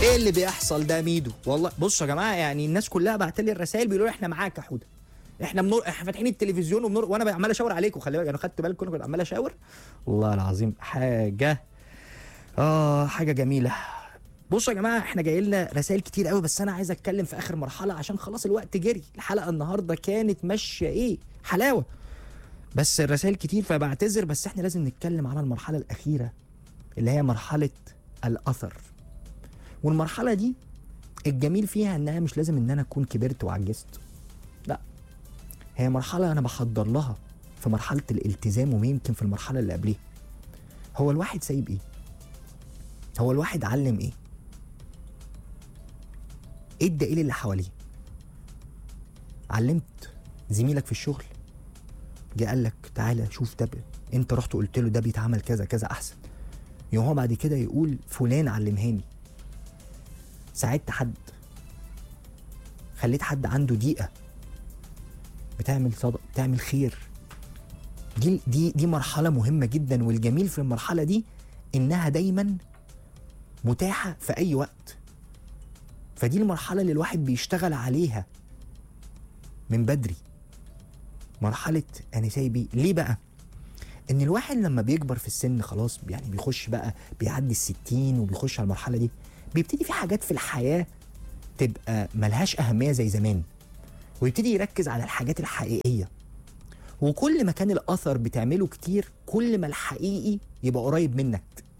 ايه اللي بيحصل ده ميدو والله بصوا يا جماعه يعني الناس كلها بعت لي الرسائل بيقولوا لي احنا معاك يا حوده احنا منور احنا فاتحين التلفزيون وبنور وانا عمال اشاور عليكم خلي بالك انا خدت بالكم كنت عمال اشاور والله العظيم حاجه اه حاجه جميله بصوا يا جماعه احنا جاي لنا رسائل كتير قوي بس انا عايز اتكلم في اخر مرحله عشان خلاص الوقت جري الحلقه النهارده كانت ماشيه ايه حلاوه بس الرسائل كتير فبعتذر بس احنا لازم نتكلم على المرحله الاخيره اللي هي مرحله الاثر والمرحله دي الجميل فيها انها مش لازم ان انا اكون كبرت وعجزت لا هي مرحله انا بحضر لها في مرحله الالتزام ويمكن في المرحله اللي قبليها هو الواحد سايب ايه هو الواحد علم ايه ايه الدليل اللي حواليه علمت زميلك في الشغل جه قال لك تعالى شوف ده ب- انت رحت قلت له ده بيتعمل كذا كذا احسن يوم هو بعد كده يقول فلان علمهاني ساعدت حد خليت حد عنده ضيقه بتعمل صدق بتعمل خير دي دي دي مرحله مهمه جدا والجميل في المرحله دي انها دايما متاحه في اي وقت فدي المرحله اللي الواحد بيشتغل عليها من بدري مرحله انا سايب إيه؟ ليه بقى ان الواحد لما بيكبر في السن خلاص يعني بيخش بقى بيعدي الستين وبيخش على المرحله دي بيبتدي في حاجات في الحياه تبقى ملهاش اهميه زي زمان ويبتدي يركز على الحاجات الحقيقيه وكل ما كان الاثر بتعمله كتير كل ما الحقيقي يبقى قريب منك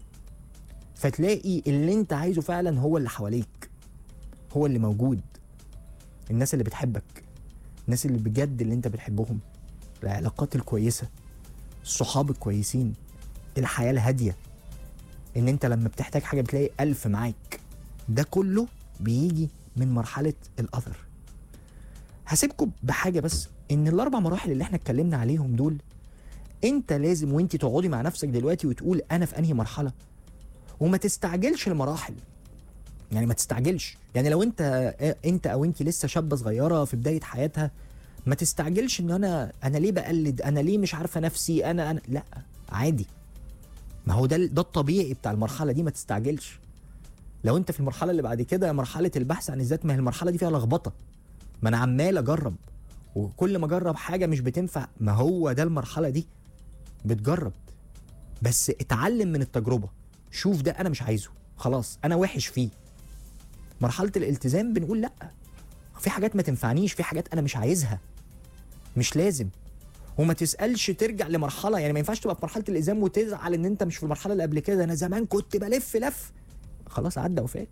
فتلاقي اللي انت عايزه فعلا هو اللي حواليك هو اللي موجود الناس اللي بتحبك الناس اللي بجد اللي انت بتحبهم العلاقات الكويسه الصحاب الكويسين الحياه الهاديه ان انت لما بتحتاج حاجه بتلاقي ألف معاك ده كله بيجي من مرحله الاثر هسيبكم بحاجه بس ان الاربع مراحل اللي احنا اتكلمنا عليهم دول انت لازم وانت تقعدي مع نفسك دلوقتي وتقول انا في انهي مرحله وما تستعجلش المراحل يعني ما تستعجلش يعني لو انت انت او انت لسه شابه صغيره في بدايه حياتها ما تستعجلش ان انا انا ليه بقلد انا ليه مش عارفه نفسي انا انا لا عادي ما هو ده ده الطبيعي بتاع المرحله دي ما تستعجلش لو انت في المرحله اللي بعد كده مرحله البحث عن الذات ما هي المرحله دي فيها لخبطه ما انا عمال اجرب وكل ما اجرب حاجه مش بتنفع ما هو ده المرحله دي بتجرب بس اتعلم من التجربه شوف ده انا مش عايزه خلاص انا وحش فيه مرحله الالتزام بنقول لا في حاجات ما تنفعنيش في حاجات انا مش عايزها مش لازم وما تسالش ترجع لمرحله يعني ما ينفعش تبقى في مرحله الالزام وتزعل ان انت مش في المرحله اللي قبل كده انا زمان كنت بلف لف خلاص عدى وفات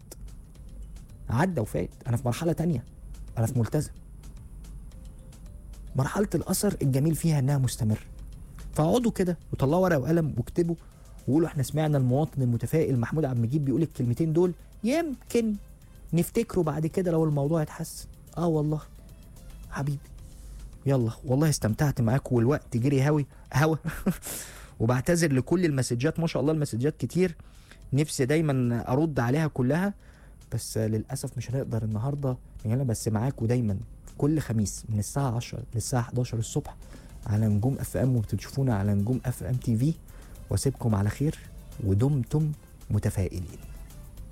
عدى وفات انا في مرحله تانية انا في ملتزم مرحله الاثر الجميل فيها انها مستمره فاقعدوا كده وطلعوا ورقه وقلم واكتبوا وقولوا احنا سمعنا المواطن المتفائل محمود عبد المجيد بيقول الكلمتين دول يمكن نفتكره بعد كده لو الموضوع اتحسن اه والله حبيبي يلا والله استمتعت معاكم والوقت جري هوي هوا وبعتذر لكل المسجات ما شاء الله المسجات كتير نفسي دايما ارد عليها كلها بس للاسف مش هنقدر النهارده يعني بس معاكم دايما كل خميس من الساعه 10 للساعه 11 الصبح على نجوم اف ام وبتشوفونا على نجوم اف ام تي في واسيبكم على خير ودمتم متفائلين